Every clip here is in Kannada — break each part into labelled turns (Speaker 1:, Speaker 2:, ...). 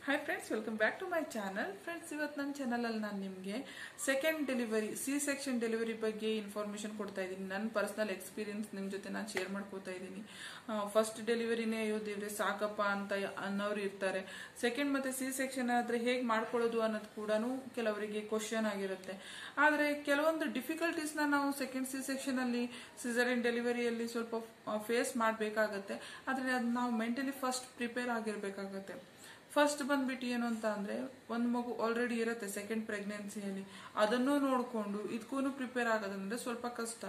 Speaker 1: hi friends welcome back to my channel friends ಇವತ್ತು ನನ್ನ ಚಾನಲಲ್ಲಿ ನಾನು ನಿಮಗೆ second delivery C section delivery ಬಗ್ಗೆ ಇನ್ಫಾರ್ಮೇಷನ್ ಕೊಡ್ತಾ ಇದ್ದೀನಿ ನನ್ನ ಪರ್ಸನಲ್ ಎಕ್ಸ್ಪೀರಿಯನ್ಸ್ ನಿಮ್ಮ ಜೊತೆ ನಾನು ಶೇರ್ ಮಾಡ್ಕೋತಾ ಇದ್ದೀನಿ ಫಸ್ಟ್ ಡೆಲಿವರಿನೇ ಅಯ್ಯೋ ದೇವ್ರೆ ಸಾಕಪ್ಪ ಅಂತ ಅನ್ನೋರು ಇರ್ತಾರೆ ಸೆಕೆಂಡ್ ಮತ್ತೆ ಸಿ ಸೆಕ್ಷನ್ ಆದರೆ ಹೇಗೆ ಮಾಡ್ಕೊಳ್ಳೋದು ಅನ್ನೋದು ಕೂಡ ಕೆಲವರಿಗೆ ಕ್ವಶನ್ ಆಗಿರುತ್ತೆ ಆದರೆ ಕೆಲವೊಂದು ಡಿಫಿಕಲ್ಟೀಸ್ನ ನಾವು ಸೆಕೆಂಡ್ ಸಿ ಸೆಕ್ಷನಲ್ಲಿ ಸಿಸರಿನ್ ಡೆಲಿವರಿಯಲ್ಲಿ ಸ್ವಲ್ಪ ಫೇಸ್ ಮಾಡಬೇಕಾಗತ್ತೆ ಆದರೆ ಅದು ನಾವು ಮೆಂಟಲಿ ಫಸ್ಟ್ ಪ್ರಿಪೇರ್ ಆಗಿರಬೇಕಾಗತ್ತೆ ಫಸ್ಟ್ ಬಂದ್ಬಿಟ್ಟು ಏನು ಅಂತ ಅಂದ್ರೆ ಒಂದು ಮಗು ಆಲ್ರೆಡಿ ಇರುತ್ತೆ ಸೆಕೆಂಡ್ ಪ್ರೆಗ್ನೆನ್ಸಿಯಲ್ಲಿ ಅದನ್ನು ನೋಡಿಕೊಂಡು ಇದಕ್ಕೂ ಪ್ರಿಪೇರ್ ಆಗೋದಂದ್ರೆ ಸ್ವಲ್ಪ ಕಷ್ಟ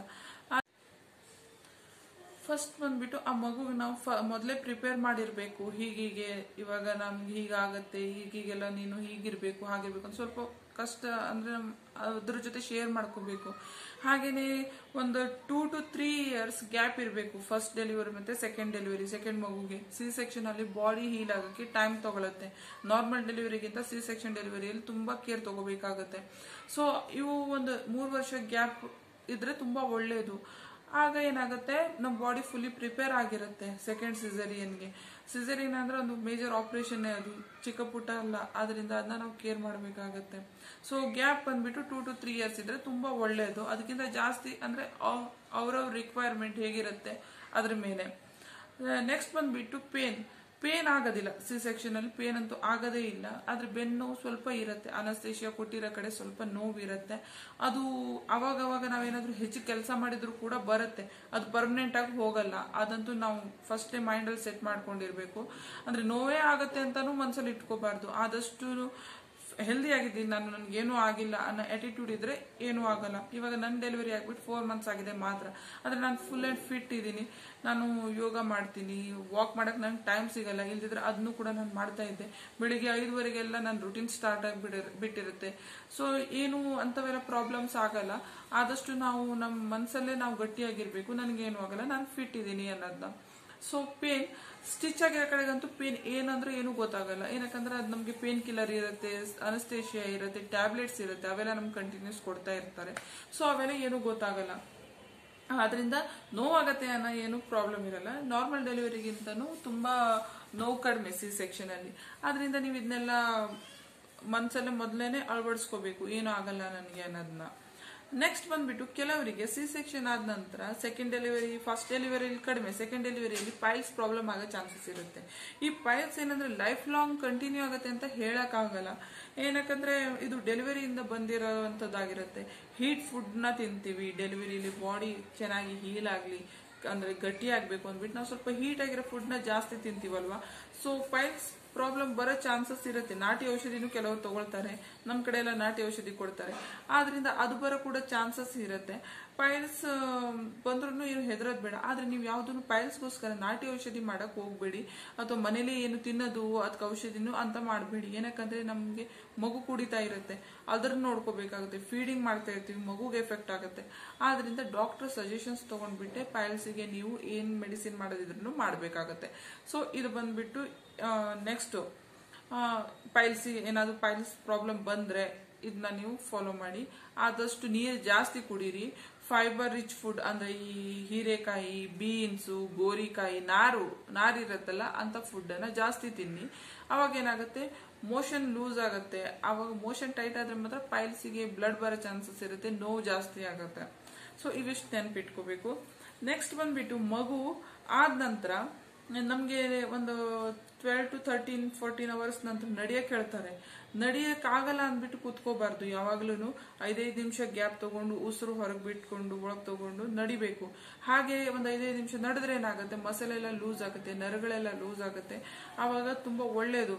Speaker 1: ಫಸ್ಟ್ ಬಂದ್ಬಿಟ್ಟು ಆ ಮಗುಗೆ ನಾವು ಫ ಮೊದಲೇ ಪ್ರಿಪೇರ್ ಮಾಡಿರಬೇಕು ಹೀಗೀಗೆ ಇವಾಗ ನಮ್ಗೆ ಹೀಗಾಗತ್ತೆ ಹೀಗೀಗೆಲ್ಲ ನೀನು ಹೀಗಿರ್ಬೇಕು ಹಾಗಿರ್ಬೇಕು ಅಂತ ಸ್ವಲ್ಪ ಕಷ್ಟ ಅಂದ್ರೆ ನಮ್- ಅದ್ರ ಜೊತೆ ಶೇರ್ ಮಾಡ್ಕೋಬೇಕು ಹಾಗೇನೆ ಒಂದು two to three years gap ಇರಬೇಕು ಫಸ್ಟ್ ಡೆಲಿವರಿ ಮತ್ತೆ ಸೆಕೆಂಡ್ ಡೆಲಿವರಿ ಸೆಕೆಂಡ್ ಮಗುಗೆ ಸಿ ಸೆಕ್ಷನ್ ಅಲ್ಲಿ ಬಾಡಿ ಹೀಲ್ ಆಗೋಕ್ಕೆ ಟೈಮ್ ತಗೊಳುತ್ತೆ ನಾರ್ಮಲ್ ಡೆಲಿವರಿಗಿಂತ ಸಿ ಸೆಕ್ಷನ್ ಡೆಲಿವರಿಯಲ್ಲಿ ತುಂಬಾ ಕೇರ್ ತಗೋಬೇಕಾಗುತ್ತೆ ಸೊ ಇವು ಒಂದು ಮೂರು ವರ್ಷ ಗ್ಯಾಪ್ ಇದ್ರೆ ತುಂಬಾ ಒಳ್ಳೆಯದು ಆಗ ಏನಾಗುತ್ತೆ ನಮ್ಮ ಬಾಡಿ ಫುಲ್ಲಿ ಪ್ರಿಪೇರ್ ಆಗಿರುತ್ತೆ ಸೆಕೆಂಡ್ ಸಿಸರಿಯನ್ಗೆ ಸಿಸರಿಯನ್ ಅಂದ್ರೆ ಒಂದು ಮೇಜರ್ ಆಪರೇಷನ್ ಅದು ಚಿಕ್ಕ ಪುಟ್ಟ ಅಲ್ಲ ಅದರಿಂದ ಅದನ್ನ ನಾವು ಕೇರ್ ಮಾಡಬೇಕಾಗತ್ತೆ ಸೊ ಗ್ಯಾಪ್ ಬಂದ್ಬಿಟ್ಟು ಟೂ ಟು ತ್ರೀ ಇಯರ್ಸ್ ಇದ್ರೆ ತುಂಬಾ ಒಳ್ಳೆಯದು ಅದಕ್ಕಿಂತ ಜಾಸ್ತಿ ಅಂದ್ರೆ ಅವ್ರವ್ರ ರಿಕ್ವೈರ್ಮೆಂಟ್ ಹೇಗಿರುತ್ತೆ ಅದ್ರ ಮೇಲೆ ನೆಕ್ಸ್ಟ್ ಬಂದ್ಬಿಟ್ಟು ಪೇನ್ ಪೇನ್ ಆಗೋದಿಲ್ಲ ಸಿ ಸೆಕ್ಷನ್ ಅಲ್ಲಿ ಪೇನ್ ಅಂತೂ ಆಗೋದೇ ಇಲ್ಲ ಆದ್ರೆ ಬೆನ್ನು ಸ್ವಲ್ಪ ಇರುತ್ತೆ ಅನಸ್ತೇಶಿಯಾ ಕೊಟ್ಟಿರೋ ಕಡೆ ಸ್ವಲ್ಪ ನೋವು ಇರುತ್ತೆ ಅದು ಅವಾಗ ಅವಾಗ ನಾವೇನಾದ್ರೂ ಹೆಚ್ಚು ಕೆಲಸ ಮಾಡಿದ್ರು ಕೂಡ ಬರುತ್ತೆ ಅದು ಪರ್ಮನೆಂಟ್ ಆಗಿ ಹೋಗಲ್ಲ ಅದಂತೂ ನಾವು ಫಸ್ಟೇ ಮೈಂಡಲ್ಲಿ ಸೆಟ್ ಮಾಡ್ಕೊಂಡಿರ್ಬೇಕು ಅಂದ್ರೆ ನೋವೇ ಆಗುತ್ತೆ ಅಂತಾನು ಮನ್ಸಲ್ಲಿ ಇಟ್ಕೋಬಾರ್ದು ಆದಷ್ಟು ಹೆಲ್ದಿ ಆಗಿದ್ದೀನಿ ನಾನು ನನಗೇನೂ ಆಗಿಲ್ಲ ಅನ್ನೋ ಆಟಿಟ್ಯೂಡ್ ಇದ್ರೆ ಏನೂ ಆಗಲ್ಲ ಇವಾಗ ನನ್ನ ಡೆಲಿವರಿ ಆಗ್ಬಿಟ್ಟು ಫೋರ್ ಮಂತ್ಸ್ ಆಗಿದೆ ಮಾತ್ರ ಆದರೆ ನಾನು ಫುಲ್ ಆ್ಯಂಡ್ ಫಿಟ್ ಇದ್ದೀನಿ ನಾನು ಯೋಗ ಮಾಡ್ತೀನಿ ವಾಕ್ ಮಾಡಕ್ಕೆ ನಂಗೆ ಟೈಮ್ ಸಿಗಲ್ಲ ಇಲ್ದಿದ್ರೆ ಅದನ್ನು ಕೂಡ ನಾನು ಮಾಡ್ತಾ ಇದ್ದೆ ಬೆಳಿಗ್ಗೆ ಐದುವರೆಗೆಲ್ಲ ನನ್ನ ರುಟೀನ್ ಸ್ಟಾರ್ಟ್ ಆಗಿಬಿಡಿ ಬಿಟ್ಟಿರುತ್ತೆ ಸೊ ಏನು ಅಂಥವೆಲ್ಲ ಪ್ರಾಬ್ಲಮ್ಸ್ ಆಗಲ್ಲ ಆದಷ್ಟು ನಾವು ನಮ್ಮ ಮನಸ್ಸಲ್ಲೇ ನಾವು ಗಟ್ಟಿಯಾಗಿರ್ಬೇಕು ನನಗೇನು ಆಗಲ್ಲ ನಾನು ಫಿಟ್ ಇದ್ದೀನಿ ಅನ್ನೋದನ್ನ ಸೊ ಪೇನ್ ಸ್ಟಿಚ್ ಆಗಿರೋ ಕಡೆಗಂತೂ ಪೇನ್ ಏನಂದ್ರೆ ಏನು ಗೊತ್ತಾಗಲ್ಲ ಏನಕ್ಕಂದ್ರೆ ಅದು ನಮಗೆ ಪೇನ್ ಕಿಲ್ಲರ್ ಇರುತ್ತೆ ಅನಸ್ತೇಷಿಯಾ ಇರುತ್ತೆ ಟ್ಯಾಬ್ಲೆಟ್ಸ್ ಇರುತ್ತೆ ಅವೆಲ್ಲ ನಮ್ಗೆ ಕಂಟಿನ್ಯೂಸ್ ಕೊಡ್ತಾ ಇರ್ತಾರೆ ಸೊ ಅವೆಲ್ಲ ಏನು ಗೊತ್ತಾಗಲ್ಲ ಅದರಿಂದ ನೋವಾಗತ್ತೆ ಅನ್ನೋ ಏನು ಪ್ರಾಬ್ಲಮ್ ಇರಲ್ಲ ನಾರ್ಮಲ್ ಡೆಲಿವರಿಗಿಂತನೂ ತುಂಬಾ ನೋವು ಕಡಿಮೆ ಸಿ ಸೆಕ್ಷನ್ ಅಲ್ಲಿ ಅದರಿಂದ ನೀವು ಇದನ್ನೆಲ್ಲ ಮನ್ಸಲ್ಲೇ ಮೊದಲೇನೆ ಅಳವಡಿಸ್ಕೋಬೇಕು ಏನು ಆಗಲ್ಲ ನನಗೆ ಅನ್ನೋದನ್ನ ನೆಕ್ಸ್ಟ್ ಬಂದ್ಬಿಟ್ಟು ಕೆಲವರಿಗೆ ಸಿ ಸೆಕ್ಷನ್ ಆದ ನಂತರ ಸೆಕೆಂಡ್ ಡೆಲಿವರಿ ಫಸ್ಟ್ ಡೆಲಿವರಿಯಲ್ಲಿ ಕಡಿಮೆ ಸೆಕೆಂಡ್ ಡೆಲಿವರಿಯಲ್ಲಿ ಪೈಲ್ಸ್ ಪ್ರಾಬ್ಲಮ್ ಆಗೋ ಚಾನ್ಸಸ್ ಇರುತ್ತೆ ಈ ಪೈಲ್ಸ್ ಏನಂದ್ರೆ ಲೈಫ್ ಲಾಂಗ್ ಕಂಟಿನ್ಯೂ ಆಗುತ್ತೆ ಅಂತ ಹೇಳಕ್ಕಾಗಲ್ಲ ಏನಕ್ಕಂದ್ರೆ ಇದು ಡೆಲಿವರಿಯಿಂದ ಬಂದಿರೋವಂಥದ್ದಾಗಿರುತ್ತೆ ಹೀಟ್ ಫುಡ್ನ ತಿಂತೀವಿ ಡೆಲಿವರಿಲಿ ಬಾಡಿ ಚೆನ್ನಾಗಿ ಹೀಲ್ ಆಗಲಿ ಅಂದ್ರೆ ಗಟ್ಟಿ ಆಗ್ಬೇಕು ಅಂದ್ಬಿಟ್ಟು ನಾವು ಸ್ವಲ್ಪ ಹೀಟ್ ಆಗಿರೋ ಫುಡ್ನ ಜಾಸ್ತಿ ತಿಂತೀವಲ್ವಾ ಸೊ ಪೈಲ್ಸ್ ಪ್ರಾಬ್ಲಮ್ ಬರೋ ಚಾನ್ಸಸ್ ಇರುತ್ತೆ ನಾಟಿ ಔಷಧಿನೂ ಕೆಲವರು ತಗೊಳ್ತಾರೆ ನಮ್ಮ ಕಡೆ ಎಲ್ಲ ನಾಟಿ ಔಷಧಿ ಕೊಡ್ತಾರೆ ಆದ್ರಿಂದ ಅದು ಬರೋ ಕೂಡ ಚಾನ್ಸಸ್ ಇರುತ್ತೆ ಪೈಲ್ಸ್ ಬಂದ್ರೂ ಏನು ಹೆದರೋದು ಬೇಡ ಆದ್ರೆ ನೀವು ಯಾವುದನ್ನು ಪೈಲ್ಸ್ಗೋಸ್ಕರ ನಾಟಿ ಔಷಧಿ ಮಾಡಕ್ ಹೋಗ್ಬೇಡಿ ಅಥವಾ ಮನೇಲಿ ಏನು ತಿನ್ನೋದು ಅದಕ್ಕೆ ಔಷಧಿನೂ ಅಂತ ಮಾಡಬೇಡಿ ಏನಕ್ಕಂದ್ರೆ ನಮಗೆ ಮಗು ಕುಡಿತಾ ಇರುತ್ತೆ ಅದನ್ನ ನೋಡ್ಕೋಬೇಕಾಗುತ್ತೆ ಫೀಡಿಂಗ್ ಮಾಡ್ತಾ ಇರ್ತೀವಿ ಮಗುಗೆ ಎಫೆಕ್ಟ್ ಆಗುತ್ತೆ ಆದ್ರಿಂದ ಡಾಕ್ಟರ್ ಸಜೆಷನ್ಸ್ ತಗೊಂಡ್ಬಿಟ್ಟೆ ಪೈಲ್ಸಿಗೆ ನೀವು ಏನ್ ಮೆಡಿಸಿನ್ ಮಾಡೋದಿದ್ರು ಮಾಡಬೇಕಾಗತ್ತೆ ಸೊ ಇದು ಬಂದ್ಬಿಟ್ಟು ನೆಕ್ಸ್ಟ್ ಪೈಲ್ಸಿ ಏನಾದ್ರು ಪೈಲ್ಸ್ ಪ್ರಾಬ್ಲಮ್ ಬಂದ್ರೆ ಇದನ್ನ ನೀವು ಫಾಲೋ ಮಾಡಿ ಆದಷ್ಟು ನೀರು ಜಾಸ್ತಿ ಕುಡೀರಿ ಫೈಬರ್ ರಿಚ್ ಫುಡ್ ಅಂದ್ರೆ ಈ ಹೀರೆಕಾಯಿ ಬೀನ್ಸು ಗೋರಿಕಾಯಿ ನಾರು ನಾರಿರತ್ತಲ್ಲ ಅಂತ ಫುಡ್ ಅನ್ನ ಜಾಸ್ತಿ ತಿನ್ನಿ ಅವಾಗ ಏನಾಗುತ್ತೆ ಮೋಷನ್ ಲೂಸ್ ಆಗುತ್ತೆ ಅವಾಗ ಮೋಷನ್ ಟೈಟ್ ಆದ್ರೆ ಮಾತ್ರ ಪೈಲ್ಸಿಗೆ ಬ್ಲಡ್ ಬರೋ ಚಾನ್ಸಸ್ ಇರುತ್ತೆ ನೋವು ಜಾಸ್ತಿ ಆಗುತ್ತೆ ಸೊ ಇವಿಷ್ಟು ನೆನ್ಪಿಟ್ಕೋಬೇಕು ನೆಕ್ಸ್ಟ್ ಬಂದ್ಬಿಟ್ಟು ಮಗು ಆದ ನಂತರ ನಮಗೆ ಒಂದು twelve to thirteen fourteen hours ನಂತರ ನಡಿಯಕ್ಕೆ ಹೇಳ್ತಾರೆ ನಡಿಯಕ್ ಆಗಲ್ಲ ಅಂದ್ಬಿಟ್ಟು ಕೂತ್ಕೋಬಾರ್ದು ಯಾವಾಗ್ಲೂ ಐದೈದು ನಿಮಿಷ ಗ್ಯಾಪ್ ತಗೊಂಡು ಉಸಿರು ಹೊರಗೆ ಬಿಟ್ಕೊಂಡು ಒಳಗೆ ತಗೊಂಡು ನಡಿಬೇಕು ಹಾಗೆ ಒಂದು ಐದೈದು ನಿಮಿಷ ನಡೆದ್ರೆ ಏನಾಗುತ್ತೆ ಮಸಲೆಲ್ಲ ಲೂಸ್ ಆಗುತ್ತೆ ನರಗಳೆಲ್ಲ ಲೂಸ್ ಆಗುತ್ತೆ ಆವಾಗ ತುಂಬಾ ಒಳ್ಳೇದು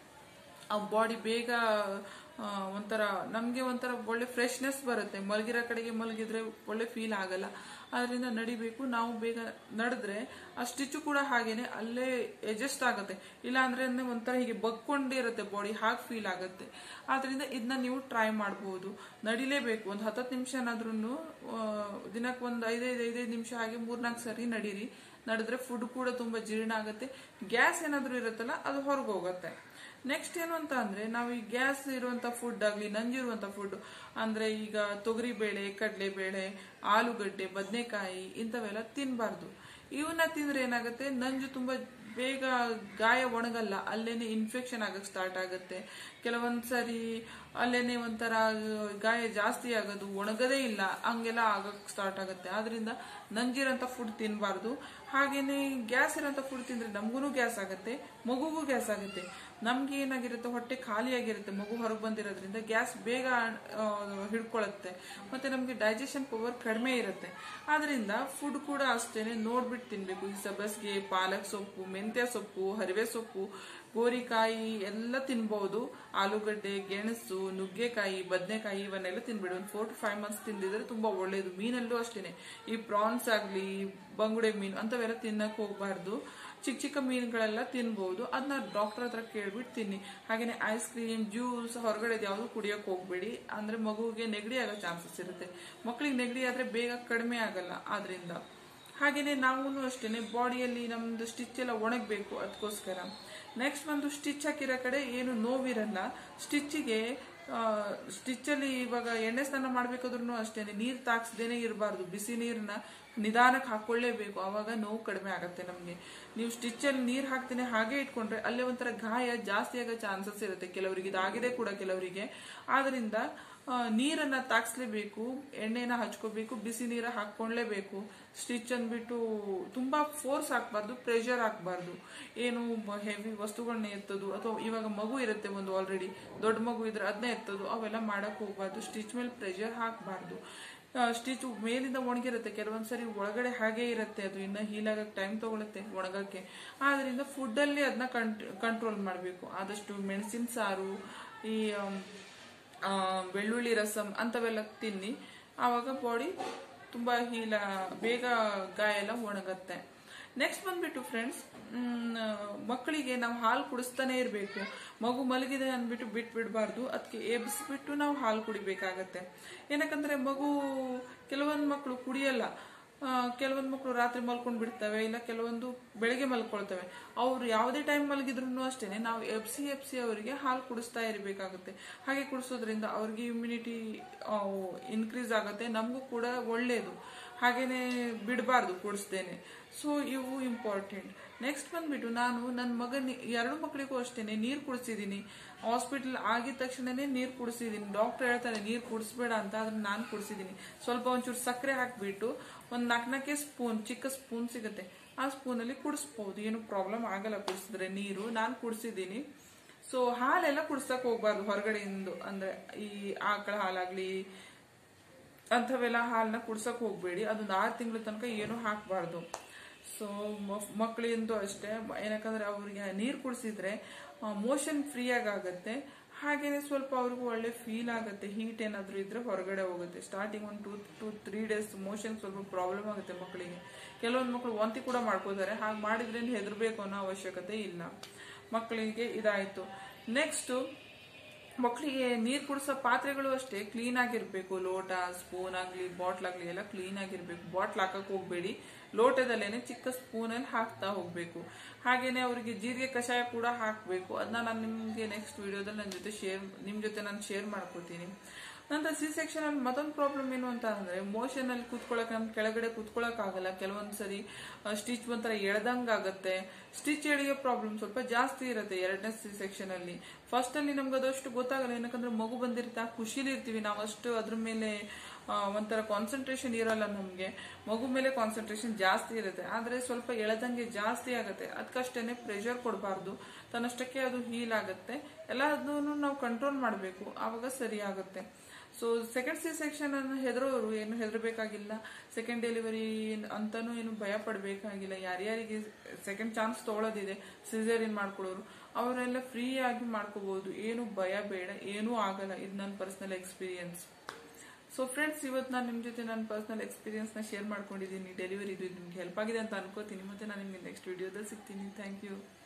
Speaker 1: ಆ ಬಾಡಿ ಬೇಗ ಆ, ಒಂಥರ ನಮಗೆ ಒಂಥರ ಒಳ್ಳೆ ಫ್ರೆಶ್ನೆಸ್ ಬರುತ್ತೆ ಮಲಗಿರೋ ಕಡೆಗೆ ಮಲಗಿದ್ರೆ ಒಳ್ಳೆ ಫೀಲ್ ಆಗಲ್ಲ ಅದರಿಂದ ನಡಿಬೇಕು ನಾವು ಬೇಗ ನಡೆದ್ರೆ ಆ ಸ್ಟಿಚ್ ಕೂಡ ಹಾಗೇನೆ ಅಲ್ಲೇ ಅಡ್ಜಸ್ಟ್ ಆಗುತ್ತೆ ಇಲ್ಲ ಅಂದ್ರೆ ಒಂಥರ ಹೀಗೆ ಬಗ್ಕೊಂಡಿರುತ್ತೆ ಬಾಡಿ ಹಾಗೆ ಫೀಲ್ ಆಗುತ್ತೆ ಆದ್ರಿಂದ ಇದನ್ನ ನೀವು ಟ್ರೈ ಮಾಡಬಹುದು ನಡಿಲೇಬೇಕು ಒಂದು ಹತ್ತತ್ತು ನಿಮಿಷನಾದ್ರೂ ದಿನಕ್ಕೆ ಒಂದು ಐದೈದು ಐದೈದು ನಿಮಿಷ ಹಾಗೆ ಮೂರ್ನಾಲ್ಕು ಸರಿ ನಡೀರಿ ನಡೆದ್ರೆ ಫುಡ್ ಕೂಡ ತುಂಬಾ ಜೀರ್ಣ ಆಗುತ್ತೆ ಗ್ಯಾಸ್ ಏನಾದ್ರೂ ಇರುತ್ತಲ್ಲ ಅದು ಹೊರಗೆ ಹೋಗುತ್ತೆ ನೆಕ್ಸ್ಟ್ ಏನು ಅಂತ ಅಂದ್ರೆ ನಾವು ಈ ಗ್ಯಾಸ್ ಇರುವಂತ ಫುಡ್ ಆಗ್ಲಿ ನಂಜಿರುವಂತ ಫುಡ್ ಅಂದ್ರೆ ಈಗ ತೊಗರಿ ಬೇಳೆ ಕಡಲೆ ಬೇಳೆ ಆಲೂಗಡ್ಡೆ ಬದನೆಕಾಯಿ ಇಂಥವೆಲ್ಲ ತಿನ್ಬಾರ್ದು ಇವನ್ನ ತಿಂದ್ರೆ ಏನಾಗುತ್ತೆ ನಂಜು ತುಂಬಾ ಬೇಗ ಗಾಯ ಒಣಗಲ್ಲ ಅಲ್ಲೇನೆ ಇನ್ಫೆಕ್ಷನ್ ಆಗಕ್ಕೆ ಸ್ಟಾರ್ಟ್ ಆಗುತ್ತೆ ಕೆಲವೊಂದ್ ಸರಿ ಅಲ್ಲೇನೆ ಒಂಥರ ಗಾಯ ಜಾಸ್ತಿ ಆಗೋದು ಒಣಗದೇ ಇಲ್ಲ ಹಂಗೆಲ್ಲ ಆಗಕ್ ಸ್ಟಾರ್ಟ್ ಆಗುತ್ತೆ ಆದ್ರಿಂದ ನಂಜಿರಂತ ಫುಡ್ ತಿನ್ನಬಾರ್ದು ಹಾಗೇನೆ ಗ್ಯಾಸ್ ಇರೋಂಥ ಫುಡ್ ತಿಂದ್ರೆ ನಮಗೂ ಗ್ಯಾಸ್ ಆಗುತ್ತೆ ಮಗುಗೂ ಗ್ಯಾಸ್ ಆಗುತ್ತೆ ನಮ್ಗೆ ಏನಾಗಿರುತ್ತೆ ಹೊಟ್ಟೆ ಖಾಲಿಯಾಗಿರುತ್ತೆ ಮಗು ಹೊರಗೆ ಬಂದಿರೋದ್ರಿಂದ ಗ್ಯಾಸ್ ಬೇಗ ಆ, ಹಿಡ್ಕೊಳತ್ತೆ ಮತ್ತೆ ನಮಗೆ ಡೈಜೆಷನ್ ಪವರ್ ಕಡಿಮೆ ಇರುತ್ತೆ ಆದ್ರಿಂದ ಫುಡ್ ಕೂಡ ಅಷ್ಟೇನೆ ನೋಡ್ಬಿಟ್ಟು ತಿನ್ಬೇಕು ಈ ಸಬ್ಬಸ್ಗೆ ಪಾಲಕ್ ಸೊಪ್ಪು ಮೆಂತ್ಯ ಸೊಪ್ಪು ಹರಿವೆ ಸೊಪ್ಪು ಗೋರಿಕಾಯಿ ಎಲ್ಲ ತಿನ್ಬಹುದು ಆಲೂಗಡ್ಡೆ ಗೆಣಸು ನುಗ್ಗೆಕಾಯಿ ಬದನೆಕಾಯಿ ಇವನ್ನೆಲ್ಲ ತಿನ್ಬೇಡಿ ಒಂದು ಫೋರ್ ಟು ಫೈವ್ ಮಂತ್ಸ್ ತಿಂದಿದ್ರೆ ತುಂಬಾ ಒಳ್ಳೇದು ಮೀನಲ್ಲೂ ಅಷ್ಟೇನೆ ಈ ಪ್ರಾನ್ಸ್ ಆಗ್ಲಿ ಬಂಗುಡೆ ಮೀನು ಅಂತವೆಲ್ಲ ತಿನ್ನಕ್ ಹೋಗ್ಬಾರ್ದು ಚಿಕ್ಕ ಚಿಕ್ಕ ಮೀನುಗಳೆಲ್ಲ ತಿನ್ಬಹುದು ಅದನ್ನ ಡಾಕ್ಟರ್ ಹತ್ರ ಕೇಳ್ಬಿಟ್ಟು ತಿನ್ನಿ ಹಾಗೇನೆ ಐಸ್ ಕ್ರೀಮ್ ಜ್ಯೂಸ್ ಹೊರಗಡೆ ಯಾವುದು ಕುಡಿಯಕ್ ಹೋಗ್ಬೇಡಿ ಅಂದ್ರೆ ಮಗುವಿಗೆ ನೆಗಡಿ ಆಗೋ ಚಾನ್ಸಸ್ ಇರುತ್ತೆ ಮಕ್ಕಳಿಗೆ ನೆಗಡಿ ಆದ್ರೆ ಬೇಗ ಕಡಿಮೆ ಆಗಲ್ಲ ಆದ್ರಿಂದ ಹಾಗೇನೆ ನಾವು ಅಷ್ಟೇನೆ ಬಾಡಿಯಲ್ಲಿ ನಮ್ದು ಸ್ಟಿಚ್ ಎಲ್ಲ ಒಣಗಬೇಕು ಅದಕ್ಕೋಸ್ಕರ ನೆಕ್ಸ್ಟ್ ಬಂದು ಸ್ಟಿಚ್ ಹಾಕಿರೋ ಕಡೆ ಏನು ನೋವಿರಲ್ಲ ಸ್ಟಿಚ್ಗೆ ಸ್ಟಿಚ್ಚಲ್ಲಿ ಇವಾಗ ಎಣ್ಣೆ ಸ್ನಾನ ಮಾಡ್ಬೇಕಾದ್ರೂ ಅಷ್ಟೇನೆ ನೀರು ತಾಕ್ಸ್ದೇನೆ ಇರಬಾರ್ದು ಬಿಸಿ ನೀರನ್ನ ನಿಧಾನಕ್ಕೆ ಹಾಕೊಳ್ಳೇಬೇಕು ಆವಾಗ ನೋವು ಕಡಿಮೆ ಆಗುತ್ತೆ ನಮಗೆ ನೀವು ಸ್ಟಿಚ್ಚಲ್ಲಿ ನೀರು ಹಾಕ್ತೇನೆ ಹಾಗೆ ಇಟ್ಕೊಂಡ್ರೆ ಅಲ್ಲೇ ಒಂಥರ ಗಾಯ ಜಾಸ್ತಿ ಆಗೋ ಚಾನ್ಸಸ್ ಇರುತ್ತೆ ಕೆಲವರಿಗೆ ಇದಾಗಿದೆ ಕೂಡ ಕೆಲವರಿಗೆ ಆದ್ರಿಂದ ಆ, ನೀರನ್ನ ತಾಕ್ಸ್ಲೇಬೇಕು ಎಣ್ಣೆನ ಹಚ್ಕೋಬೇಕು ಬಿಸಿ ನೀರ ಹಾಕೊಂಡ್ಲೇಬೇಕು ಸ್ಟಿಚ್ ಅಂದ್ಬಿಟ್ಟು ತುಂಬಾ ಫೋರ್ಸ್ ಹಾಕ್ಬಾರ್ದು ಪ್ರೆಷರ್ ಹಾಕ್ಬಾರ್ದು ಏನು ಹೆವಿ ವಸ್ತುಗಳನ್ನ ಎತ್ತೋದು ಅಥವಾ ಇವಾಗ ಮಗು ಇರುತ್ತೆ ಒಂದು ಆಲ್ರೆಡಿ ದೊಡ್ಡ ಮಗು ಇದ್ರೆ ಅದನ್ನೇ ಎತ್ತೋದು ಅವೆಲ್ಲ ಮಾಡಕ್ ಹೋಗ್ಬಾರ್ದು ಸ್ಟಿಚ್ ಮೇಲೆ ಪ್ರೆಷರ್ ಹಾಕ್ಬಾರ್ದು ಸ್ಟಿಚ್ ಮೇಲಿಂದ ಒಣಗಿರುತ್ತೆ ಕೆಲವೊಂದ್ಸರಿ ಒಳಗಡೆ ಹಾಗೆ ಇರುತ್ತೆ ಅದು ಇನ್ನ ಹೀಲ್ ಆಗಕ್ಕೆ ಟೈಮ್ ತಗೊಳುತ್ತೆ ಒಣಗಕ್ಕೆ ಆದ್ರಿಂದ ಫುಡ್ಡಲ್ಲಿ ಅದನ್ನ ಕಂಟ್ರೋಲ್ ಮಾಡಬೇಕು ಆದಷ್ಟು ಮೆಣಸಿನ ಸಾರು ಈ ಆಮ್, ಆ, ಬೆಳ್ಳುಳ್ಳಿ ರಸಂ ಅಂತವೆಲ್ಲ ತಿನ್ನಿ ಆವಾಗ ಬಾಡಿ ತುಂಬಾ ಹೀಲ ಬೇಗ ಗಾಯ ಎಲ್ಲ ಒಣಗತ್ತೆ ನೆಕ್ಸ್ಟ್ ಬಂದ್ಬಿಟ್ಟು ಫ್ರೆಂಡ್ಸ್ ಮಕ್ಕಳಿಗೆ ನಾವು ಹಾಲು ಕುಡಿಸ್ತಾನೆ ಇರಬೇಕು ಮಗು ಮಲಗಿದೆ ಅಂದ್ಬಿಟ್ಟು ಬಿಟ್ಬಿಡ್ಬಾರ್ದು ಅದಕ್ಕೆ ಎಬ್ಸ್ಬಿಟ್ಟು ನಾವು ಹಾಲು ಕುಡಿಬೇಕಾಗತ್ತೆ ಏನಕ್ಕಂದ್ರೆ ಮಗು ಕೆಲವೊಂದು ಮಕ್ಕಳು ಕುಡಿಯಲ್ಲ ಆ, ಕೆಲವೊಂದು ಮಕ್ಕಳು ರಾತ್ರಿ ಮಲ್ಕೊಂಡ್ ಬಿಡ್ತವೆ ಇಲ್ಲ ಕೆಲವೊಂದು ಬೆಳಿಗ್ಗೆ ಮಲ್ಕೊಳ್ತವೆ ಅವ್ರು ಯಾವುದೇ ಟೈಮ್ ಮಲಗಿದ್ರು ಅಷ್ಟೇನೆ ನಾವು ಎಬ್ಸಿ ಎಬ್ಸಿ ಅವರಿಗೆ ಹಾಲು ಕುಡಿಸ್ತಾ ಇರಬೇಕಾಗುತ್ತೆ ಹಾಗೆ ಕುಡಿಸೋದ್ರಿಂದ ಅವ್ರಿಗೆ ಇಮ್ಯುನಿಟಿ ಇನ್ಕ್ರೀಸ್ ಆಗುತ್ತೆ ನಮಗೂ ಕೂಡ ಒಳ್ಳೆಯದು ಹಾಗೇನೆ ಬಿಡಬಾರ್ದು ಕುಡಿಸ್ದೇನೆ ಸೊ ಇವು ಇಂಪಾರ್ಟೆಂಟ್ ನೆಕ್ಸ್ಟ್ ಬಂದ್ಬಿಟ್ಟು ನಾನು ನನ್ನ ಮಗನ ಎರಡು ಮಕ್ಕಳಿಗೂ ಅಷ್ಟೇನೆ ನೀರು ಕುಡಿಸಿದ್ದೀನಿ ಹಾಸ್ಪಿಟಲ್ ಆಗಿದ ತಕ್ಷಣನೇ ನೀರು ಕುಡಿಸಿದ್ದೀನಿ ಡಾಕ್ಟರ್ ಹೇಳ್ತಾರೆ ನೀರು ಕುಡಿಸ್ಬೇಡ ಅಂತ ಆದ್ರೆ ನಾನು ಕುಡಿಸಿದ್ದೀನಿ ಸ್ವಲ್ಪ ಒಂಚೂರು ಸಕ್ಕರೆ ಹಾಕ್ಬಿಟ್ಟು ಒಂದು ನಾಲ್ಕು ನಾಲ್ಕೇ ಸ್ಪೂನ್ ಚಿಕ್ಕ ಸ್ಪೂನ್ ಸಿಗುತ್ತೆ ಆ ಸ್ಪೂನಲ್ಲಿ ಕುಡಿಸ್ಬೋದು ಏನು ಪ್ರಾಬ್ಲಮ್ ಆಗಲ್ಲ ಕುಡಿಸಿದ್ರೆ ನೀರು ನಾನು ಕುಡಿಸಿದ್ದೀನಿ ಸೊ ಹಾಲೆಲ್ಲ ಕುಡಿಸಕ್ ಹೋಗ್ಬಾರ್ದು ಹೊರಗಡೆಯಿಂದ ಅಂದ್ರೆ ಈ ಆಕಳ ಹಾಲಾಗ್ಲಿ ಅಂಥವೆಲ್ಲ ಹಾಲನ್ನ ಕುಡ್ಸಕ್ ಹೋಗ್ಬೇಡಿ ಅದೊಂದು ಆರು ತಿಂಗಳ ತನಕ ಏನು ಹಾಕಬಾರ್ದು ಸೊ ಮಕ್ಕಳಿಂದು ಅಷ್ಟೇ ಏನಕ್ಕಂದ್ರೆ ಅವ್ರಿಗೆ ನೀರು ಕುಡಿಸಿದ್ರೆ ಮೋಷನ್ ಫ್ರೀಯಾಗಿ ಆಗುತ್ತೆ ಹಾಗೇನೆ ಸ್ವಲ್ಪ ಅವ್ರಿಗೂ ಒಳ್ಳೆ ಫೀಲ್ ಆಗುತ್ತೆ ಹೀಟ್ ಏನಾದರೂ ಇದ್ರೆ ಹೊರಗಡೆ ಹೋಗುತ್ತೆ ಸ್ಟಾರ್ಟಿಂಗ್ ಒಂದು two to three days motion ಸ್ವಲ್ಪ ಪ್ರಾಬ್ಲಮ್ ಆಗುತ್ತೆ ಮಕ್ಕಳಿಗೆ ಕೆಲವೊಂದು ಮಕ್ಕಳು ವಾಂತಿ ಕೂಡ ಮಾಡ್ಕೋತಾರೆ ಹಾಗೆ ಮಾಡಿದ್ರೆ ಹೆದರ್ಬೇಕು ಅನ್ನೋ ಅವಶ್ಯಕತೆ ಇಲ್ಲ ಮಕ್ಕಳಿಗೆ ಇದಾಯ್ತು ನೆಕ್ಸ್ಟು ಮಕ್ಕಳಿಗೆ ನೀರು ಕುಡಿಸೋ ಪಾತ್ರೆಗಳು ಅಷ್ಟೇ ಕ್ಲೀನ್ ಆಗಿರ್ಬೇಕು ಲೋಟ ಸ್ಪೂನ್ ಆಗಲಿ ಬಾಟ್ಲ್ ಆಗಲಿ ಎಲ್ಲ ಕ್ಲೀನ್ ಆಗಿರ್ಬೇಕು ಬಾಟ್ಲ್ ಹಾಕಕ್ ಹೋಗ್ಬೇಡಿ ಲೋಟದಲ್ಲೇನೆ ಚಿಕ್ಕ ಸ್ಪೂನಲ್ಲಿ ಹಾಕ್ತಾ ಹೋಗ್ಬೇಕು ಹಾಗೇನೆ ಅವರಿಗೆ ಜೀರಿಗೆ ಕಷಾಯ ಕೂಡ ಹಾಕಬೇಕು ಅದನ್ನ ನಾನು ನಿಮಗೆ ನೆಕ್ಸ್ಟ್ ವಿಡಿಯೋದಲ್ಲಿ ನನ್ನ ಜೊತೆ ಶೇರ್ ನಿಮ್ಮ ಜೊತೆ ನಾನು ಶೇರ್ ಮಾಡ್ಕೋತೀನಿ ನಂತರ ಸಿ ಸೆಕ್ಷನ್ ಅಲ್ಲಿ ಮತ್ತೊಂದು ಪ್ರಾಬ್ಲಮ್ ಏನು ಅಂತ ಅಂದ್ರೆ ಮೋಷನ್ ಅಲ್ಲಿ ಕೂತ್ಕೊಳ್ಳಕ್ ನಮ್ ಕೆಳಗಡೆ ಕೂತ್ಕೊಳ್ಳಕ್ ಆಗಲ್ಲ ಕೆಲವೊಂದ್ ಸರಿ ಸ್ಟಿಚ್ ಒಂಥರ ಎಳ್ದಂಗ್ ಆಗುತ್ತೆ ಸ್ಟಿಚ್ ಎಳೆಯೋ ಪ್ರಾಬ್ಲಮ್ ಸ್ವಲ್ಪ ಜಾಸ್ತಿ ಇರುತ್ತೆ ಎರಡನೇ ಸಿ ಸೆಕ್ಷನ್ ಅಲ್ಲಿ ಫಸ್ಟ್ ಅಲ್ಲಿ ನಮ್ಗೆ ಅದಷ್ಟು ಗೊತ್ತಾಗಲ್ಲ ಏನಕ್ಕಂದ್ರೆ ಮಗು ಬಂದಿರುತ್ತೆ ಆ ಖುಷಿಲಿ ಇರ್ತೀವಿ ನಾವು ಅಷ್ಟು ಅದ್ರ ಮೇಲೆ ಆ, ಒಂಥರ ಕಾನ್ಸಂಟ್ರೇಷನ್ ಇರಲ್ಲ ನಮ್ಗೆ ಮಗು ಮೇಲೆ ಕಾನ್ಸಂಟ್ರೇಷನ್ ಜಾಸ್ತಿ ಇರುತ್ತೆ ಆದ್ರೆ ಸ್ವಲ್ಪ ಎಳೆದಂಗೆ ಜಾಸ್ತಿ ಆಗುತ್ತೆ ಅದಕ್ಕಷ್ಟೇನೆ ಪ್ರೆಷರ್ ಕೊಡಬಾರ್ದು ತನ್ನಷ್ಟಕ್ಕೆ ಅದು ಹೀಲ್ ಆಗುತ್ತೆ ಎಲ್ಲದನ್ನು ನಾವು ಕಂಟ್ರೋಲ್ ಮಾಡಬೇಕು ಆವಾಗ ಸರಿ ಆಗುತ್ತೆ ಸೊ ಸೆಕೆಂಡ್ ಸಿ ಸೆಕ್ಷನ್ ಅನ್ನು ಹೆದರೋರು ಏನು ಹೆದರ್ಬೇಕಾಗಿಲ್ಲ ಸೆಕೆಂಡ್ ಡೆಲಿವರಿ ಅಂತಾನು ಏನು ಭಯ ಪಡಬೇಕಾಗಿಲ್ಲ ಯಾರ್ಯಾರಿಗೆ ಸೆಕೆಂಡ್ ಚಾನ್ಸ್ ತಗೊಳ್ಳೋದಿದೆ ಸಿಸೇರಿಯನ್ ಮಾಡ್ಕೊಳ್ಳೋರು ಅವರೆಲ್ಲ ಫ್ರೀ ಆಗಿ ಮಾಡ್ಕೋಬಹುದು ಏನು ಭಯ ಬೇಡ ಏನೂ ಆಗಲ್ಲ ಇದು ನನ್ನ ಪರ್ಸನಲ್ ಎಕ್ಸ್ಪೀರಿಯನ್ಸ್ ಸೊ ಫ್ರೆಂಡ್ಸ್ ಇವತ್ತು ನಾನು ನಿಮ್ಮ ಜೊತೆ ನನ್ನ ಪರ್ಸನಲ್ ಎಕ್ಸ್ಪೀರಿಯನ್ಸ್ನ ಶೇರ್ ಮಾಡ್ಕೊಂಡಿದ್ದೀನಿ ಡೆಲಿವರಿ ಇದು ನಿಮ್ಗೆ ಹೆಲ್ಪ್ ಆಗಿದೆ ಅಂತ ಅನ್ಕೋತೀನಿ ಮತ್ತೆ ನಾನು ನಿಮಗೆ ನೆಕ್ಸ್ಟ್ ವಿಡಿಯೋದಲ್ಲಿ ಸಿಗ್ತೀನಿ ಥ್ಯಾಂಕ್ ಯು